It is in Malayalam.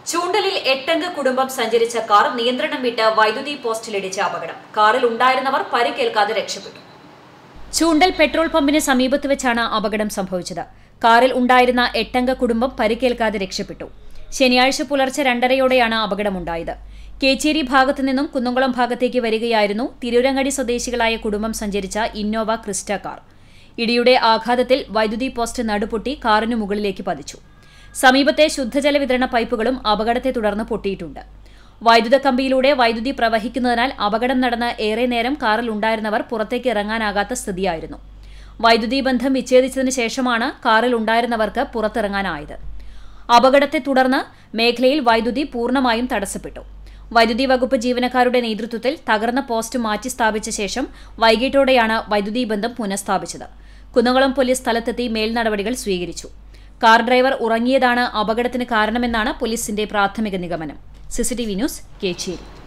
ചൂണ്ടലിൽ എട്ടംഗ കുടുംബം സഞ്ചരിച്ച കാർ നിയന്ത്രണം വിട്ട് വൈദ്യുതി പോസ്റ്റിലിടിച്ച അപകടം കാറിൽ ഉണ്ടായിരുന്നവർ പരിക്കേൽക്കാതെ രക്ഷപ്പെട്ടു ചൂണ്ടൽ പെട്രോൾ പമ്പിന് സമീപത്ത് വെച്ചാണ് അപകടം സംഭവിച്ചത് കാറിൽ ഉണ്ടായിരുന്ന എട്ടംഗ കുടുംബം പരിക്കേൽക്കാതെ രക്ഷപ്പെട്ടു ശനിയാഴ്ച പുലർച്ചെ രണ്ടരയോടെയാണ് അപകടമുണ്ടായത് കേച്ചേരി ഭാഗത്തു നിന്നും കുന്നംകുളം ഭാഗത്തേക്ക് വരികയായിരുന്നു തിരൂരങ്ങാടി സ്വദേശികളായ കുടുംബം സഞ്ചരിച്ച ഇന്നോവ ക്രിസ്റ്റ കാർ ഇടിയുടെ ആഘാതത്തിൽ വൈദ്യുതി പോസ്റ്റ് നടുപൊട്ടി കാറിന് മുകളിലേക്ക് പതിച്ചു സമീപത്തെ ശുദ്ധജല വിതരണ പൈപ്പുകളും അപകടത്തെ തുടർന്ന് പൊട്ടിയിട്ടുണ്ട് വൈദ്യുത കമ്പിയിലൂടെ വൈദ്യുതി പ്രവഹിക്കുന്നതിനാൽ അപകടം നടന്ന് ഏറെ നേരം കാറിൽ ഉണ്ടായിരുന്നവർ പുറത്തേക്ക് ഇറങ്ങാനാകാത്ത സ്ഥിതിയായിരുന്നു വൈദ്യുതി ബന്ധം വിച്ഛേദിച്ചതിന് ശേഷമാണ് കാറിൽ ഉണ്ടായിരുന്നവർക്ക് പുറത്തിറങ്ങാനായത് അപകടത്തെ തുടർന്ന് മേഖലയിൽ വൈദ്യുതി പൂർണ്ണമായും തടസ്സപ്പെട്ടു വൈദ്യുതി വകുപ്പ് ജീവനക്കാരുടെ നേതൃത്വത്തിൽ തകർന്ന പോസ്റ്റ് മാറ്റി സ്ഥാപിച്ച ശേഷം വൈകിട്ടോടെയാണ് വൈദ്യുതി ബന്ധം പുനഃസ്ഥാപിച്ചത് കുന്നംകുളം പോലീസ് സ്ഥലത്തെത്തി മേൽനടപടികൾ സ്വീകരിച്ചു കാർ ഡ്രൈവർ ഉറങ്ങിയതാണ് അപകടത്തിന് കാരണമെന്നാണ് പോലീസിന്റെ പ്രാഥമിക നിഗമനം സിസിടിവി ന്യൂസ് കേച്ചേരി